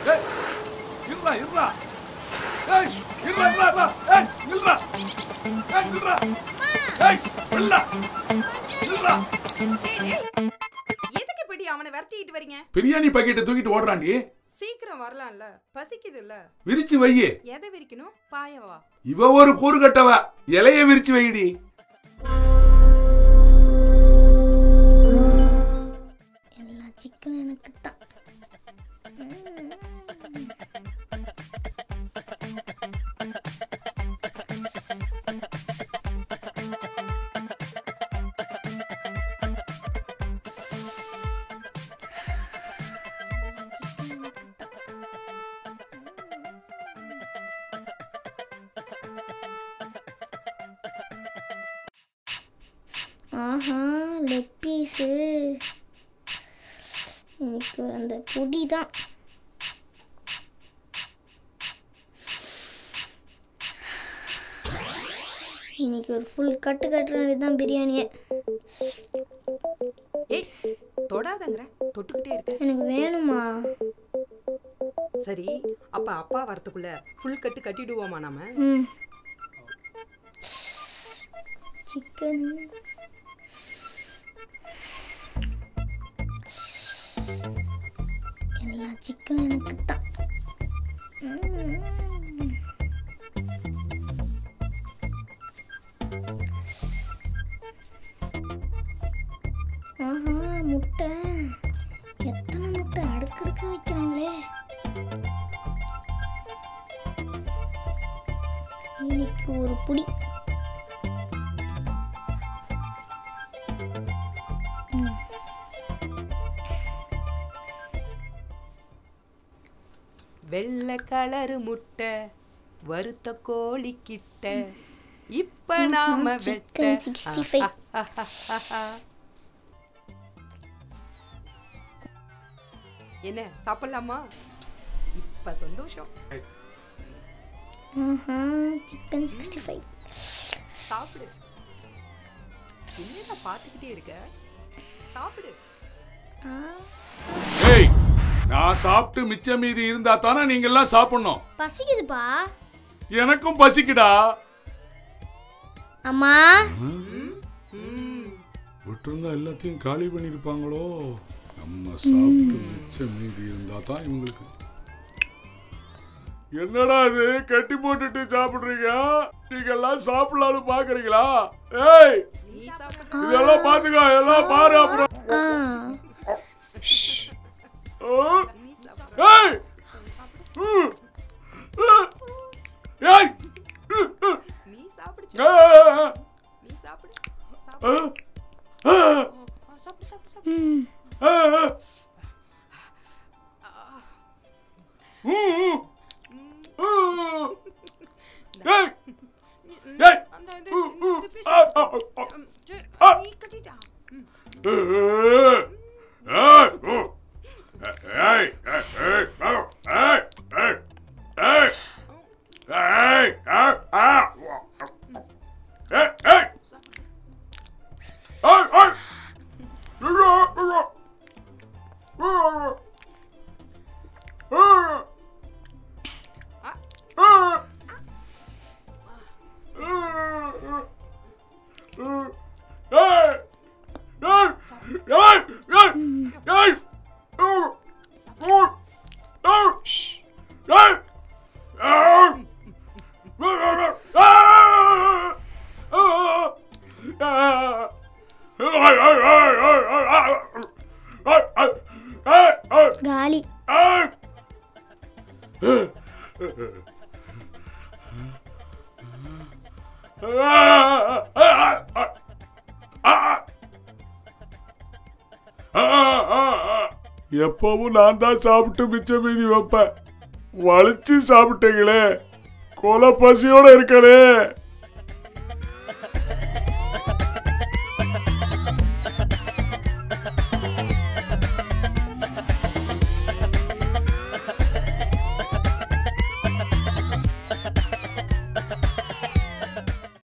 ஏய், இருடா இருடா ஏய் இருடா இருடா இருடா ஏய் நில்றா ஏய் நில்றா ஏய் நில்றா நில்றா எதுக்கு இப்படி அவனை விரட்டிட்டு வரீங்க பிரியாணி பாக்கெட்டை தூக்கிட்டு ஓடுறாண்டி சீக்கிரம் வரலாம்ல பசிக்குது இல்ல விரிச்சு வையி எதை விரிக்கணும் பாயவா இவ ஒரு கூறு கட்டவ இலைய விரிச்சு வைடி எல்லா சிக்கனும் எனக்கு தான் ஆஹா லெக் பீஸு எனக்கு அந்த பொடி தான் இன்னைக்கு ஒரு ஃபுல் கட்டு கட்டுற வேண்டியது தான் பிரியாணியே ஏய் தொடாதங்கிற தொட்டுக்கிட்டே இருக்க எனக்கு வேணுமா சரி அப்ப அப்பா வரதுக்குள்ள ஃபுல் கட்டு கட்டிடுவோமா நாம ம் சிக்கன் எல்லா சிக்கனும் எனக்கு தான் ம். ஆஹா முட்டை எத்தனை முட்டை அடுக்கடுக்க வைக்கிறாங்களே இன்னைக்கு ஒரு புடி ம். வெள்ளை கலரு முட்டை வறுத்த கோழி கிட்ட இப்ப நாம வெட்ட சிக்கன் 65 என்ன சாப்பிடலாமா இப்ப சந்தோஷம் ஆஹா சிக்கன் சிக்ஸ்டி ஃபைவ் சாப்பிடு என்னடா பார்த்துக்கிட்டே இருக்க சாப்பிடு ஏய் நான் சாப்பிட்டு மிச்ச மீதி இருந்தா தானே நீங்க எல்லாம் சாப்பிடணும் பசிக்குதுப்பா எனக்கும் பசிக்குடா அம்மா ம் விட்டுருந்தா எல்லாத்தையும் காலி பண்ணிருப்பாங்களோ நம்ம சாப்பிட்டு மிச்ச மீதி இருந்தா தான் இவங்களுக்கு என்னடா இது கட்டி போட்டுட்டு சாப்பிடுறீங்க நீங்க எல்லாம் சாப்பிடலாம்னு பாக்குறீங்களா ஏய் நீ சாப்பிடு இதெல்லாம் பாத்துக்கோ எல்லாம் பாரு அப்புறம் ஆ ஆ? ஏய் ம். ஏய் நீ சாப்பிடு ஆ. நீ சாப்பிடு ஆ. ஆ. சாப்பிடு சாப்பிடு சாப்பிடு ம் ஆ. ம், ம். ம். ஏய் ஏய் அந்த இந்த ம், ம். இந்த piece- ஆ, ஆ, ஆ. ம், சரி, ஆ. நீ கட்டிட்டா ம். ஏய் ஏய் ஓ. ஏய் ஏய் ஏய் ஓ. ஏய் ஏய் ஏய் ஏய் ஏய் ஆ. ஏய் ஏய் ஏய் ஏய் ஐயோ, ஐயோ. ஐயோ. ஐயோ. ஆ. காலி எப்பவும் நான் தான் சாப்பிட்டு மிச்ச மீதி வைப்பேன் வலிச்சு சாப்பிட்டீங்களே கொலை பசியோட இருக்கனே